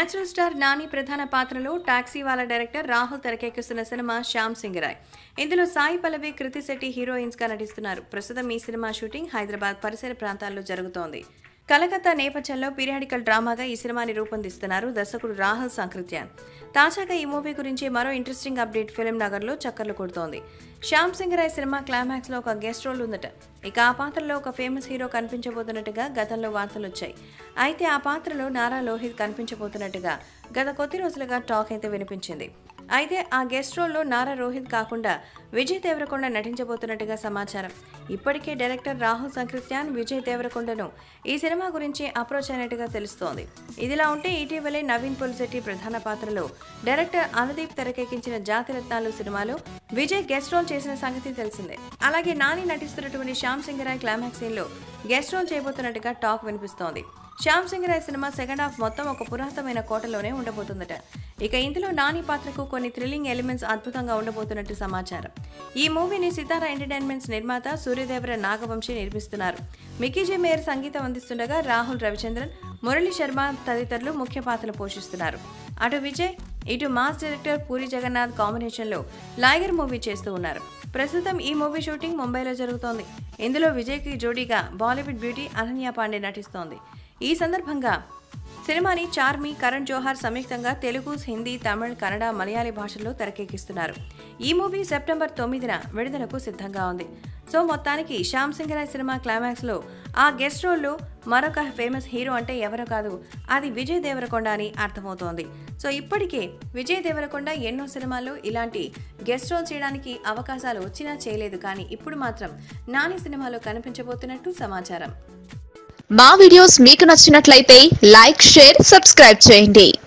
natural star Nani ప్రధాన పాత్రలో taxi వాళ్ళ డైరెక్టర్ రాహుల్ తెరకెక్కిస్తున్న సినిమా శ్యామ్ సింగ్ రాయ్ ఇందులో సాయి పల్లవి కృతి శెట్టి హీరోయిన్స్ గా నటిస్తున్నారు ప్రస్తుతం ఈ సినిమా షూటింగ్ హైదరాబాద్ పరిసర ప్రాంతాల్లో జరుగుతోంది కలకత్తా నేపథ్యంలో పీరియాడికల్ డ్రామాగా ఈ సినిమాని రూపొందిస్తున్నారు దర్శకుడు రాహుల్ సంకృత్యాన్ తాజాగా ఈ మూవీ గురించి మరో ఇంట్రెస్టింగ్ అప్డేట్ ఫిల్మ్ నగర్లో చక్కర్లు కొడుతోంది శ్యామ్ సింగ్ రాయ్ సినిమా క్లైమాక్స్ లో ఒక గెస్ట్ రోల్ ఉందట ఇక ఆ పాత్రలో ఒక ఫేమస్ హీరో కనిపించబోతున్నట్టుగా గతంలో వార్తలు వచ్చాయి అయితే ఆ పాత్రలో నారా లోహిత్ కనిపించబోతున్నట్టుగా గత కొద్ది రోజులుగా టాక్ అయితే వినిపించింది అయితే ఆ గెస్ట్ రోల్లో నారా రోహిత్ కాకుండా విజయ్ దేవరకొండ నటించబోతున్నట్టుగా సమాచారం ఇప్పటికే డైరెక్టర్ రాహుల్ సంకృత్యాన్ విజయ్ దేవరకొండను ఈ సినిమా గురించి అప్రోచ్ అయినట్టుగా తెలుస్తోంది ఇదిలా ఉంటే ఇటీవలే నవీన్ పులిశెట్టి ప్రధాన పాత్రలో డైరెక్టర్ అనుదీప్ తెరకెక్కించిన జాతిరత్నాలు సినిమాలో విజయ్ గెస్ట్ రోల్ చేసిన సంగతి తెలిసిందే అలాగే నాని నటిస్తున్నటువంటి శ్యామ్ సింగరాయ్ క్లైమాక్స్ సీన్ లో గెస్ట్ రోల్ చేయబోతున్నట్టుగా టాక్ వినిపిస్తోంది శ్యామ్ సింగ్ రాయ్ సినిమా సెకండ్ హాఫ్ మొత్తం ఒక పురాతనమైన కోటలోనే ఉండబోతుందట ఇక ఇందులో నాని పాత్రకు కొన్ని థ్రిల్లింగ్ ఎలిమెంట్స్ అద్భుతంగా ఉండబోతున్నట్టు సమాచారం ఈ మూవీని సితారా ఎంటర్టైన్మెంట్స్ నిర్మాత సూర్యదేవర నాగవంశీ నిర్మిస్తున్నారు మికీ జే మేయర్ సంగీతం అందిస్తుండగా రాహుల్ రవిచంద్రన్ మురళీ శర్మ తదితరులు ముఖ్య పాత్రలు పోషిస్తున్నారు అటు విజయ్ ఇటు మాస్ డైరెక్టర్ పూరి జగన్నాథ్ కాంబినేషన్లో లైగర్ మూవీ చేస్తూ ఉన్నారు ప్రస్తుతం ఈ మూవీ షూటింగ్ ముంబైలో జరుగుతోంది ఇందులో విజయ్కి జోడీగా బాలీవుడ్ బ్యూటీ అనన్య పాండే నటిస్తోంది ఈ సందర్భంగా సినిమాని చార్మి కరణ్ జోహార్ సంయుక్తంగా తెలుగు హిందీ తమిళ్ కన్నడ మలయాళీ భాషల్లో తెరకెక్కిస్తున్నారు ఈ మూవీ సెప్టెంబర్ తొమ్మిదిన విడుదలకు సిద్ధంగా ఉంది సో మొత్తానికి శ్యామ్ సింగ్ రాయ్ సినిమా క్లైమాక్స్ లో ఆ గెస్ట్ రోల్లో మరొక ఫేమస్ హీరో అంటే ఎవరో కాదు అది విజయ్ దేవరకొండ అని అర్థమవుతోంది సో ఇప్పటికే విజయ్ దేవరకొండ ఎన్నో సినిమాల్లో ఇలాంటి గెస్ట్ రోల్ చేయడానికి అవకాశాలు వచ్చినా చేయలేదు కానీ ఇప్పుడు మాత్రం నాని సినిమాలో కనిపించబోతున్నట్టు సమాచారం మా వీడియోస్ మీకు నచ్చినట్లయితే లైక్ షేర్ సబ్స్క్రైబ్ చేయండి